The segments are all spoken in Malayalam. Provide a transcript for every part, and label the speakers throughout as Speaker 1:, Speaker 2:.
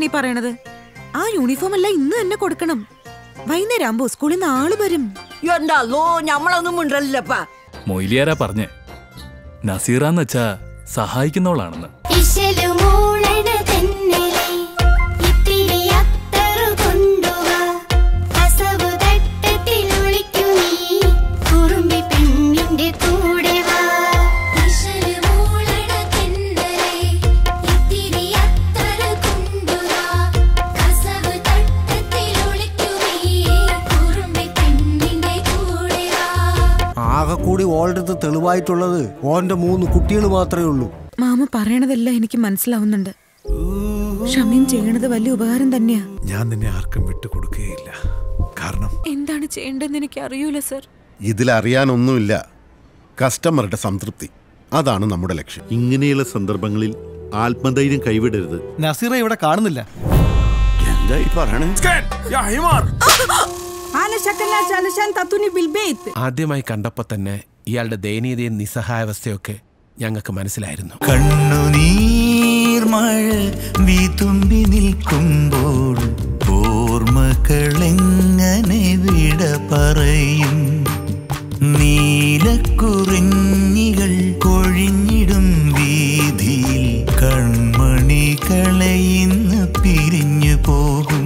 Speaker 1: ഈ പറയണത് ആ യൂണിഫോം എല്ലാം ഇന്ന് തന്നെ കൊടുക്കണം വൈകുന്നേരം ആകുമ്പോ സ്കൂളിൽ നിന്ന് ആള് വരും
Speaker 2: എന്താ ലോ ഞമ്മളൊന്നും മിണ്ടല്ലപ്പാ
Speaker 3: മൊയിലിയാരാ പറഞ്ഞേ നസീറാന്ന് വെച്ചാ സഹായിക്കുന്നവളാണെന്ന്
Speaker 4: ഇശലുമൂളണ തെന്നലെ ഇത്തിരി അത്തറു കൊണ്ടുവാ കസവു തട്ടത്തിൽ ഒളിക്കു നീ കുറുമ്പി പെണ്ണിന്റെ കൂടെ വാ ഇശലുമൂളണ തെന്നലെ ഇത്തിരി അത്തറു കൊണ്ടുവാ കസവു തട്ടത്തിൽ ഒളിക്കു നീ കുറുമ്പി പെണ്ണിന്റെ കൂടെ വാ
Speaker 5: ആകെ കൂടി ഓളുടെ അടുത്ത് തെളിവായിട്ടുള്ളത് ഓന്റെ മൂന്ന് കുട്ടികൾ മാത്രമേ ഉള്ളൂ
Speaker 1: മാമ പറയണതെല്ലാം എനിക്ക് മനസ്സിലാവുന്നുണ്ട് ഷമീം ചെയ്യണത് വലിയ ഉപകാരം തന്നെയാ
Speaker 6: ഞാൻ നിന്നെ ആർക്കും വിട്ടുകൊടുക്കുകയില്ല കാരണം
Speaker 1: എന്താണ് ചെയ്യേണ്ടതെന്ന് എനിക്ക് അറിയൂല സർ
Speaker 7: ഇതിലറിയാനൊന്നുമില്ല കസ്റ്റമറുടെ സംതൃപ്തി അതാണ് നമ്മുടെ ലക്ഷ്യം
Speaker 8: ഇങ്ങനെയുള്ള സന്ദർഭങ്ങളിൽ ആത്മധൈര്യം കൈവിടരുത്
Speaker 5: നസീറ ഇവിടെ കാണുന്നില്ല
Speaker 7: എന്തായി പറയണേ
Speaker 9: ആദ്യമായി കണ്ടപ്പോ തന്നെ ഇയാളുടെ ദയനീയതയും നിസ്സഹായാവസ്ഥയൊക്കെ ഞങ്ങൾക്ക് മനസ്സിലായിരുന്നു
Speaker 10: കണ്ണുനീർ മഴ വിതുമ്പി നിൽക്കുമ്പോൾ ഓർമ്മകളെങ്ങനെ വിട പറയും നീലക്കുറിഞ്ഞികൾ കൊഴിഞ്ഞിടും വീതിയിൽ കൺമണികളെ ഇന്ന് പിരിഞ്ഞു പോകും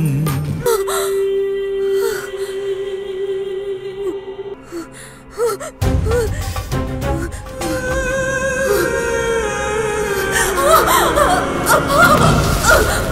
Speaker 4: ആ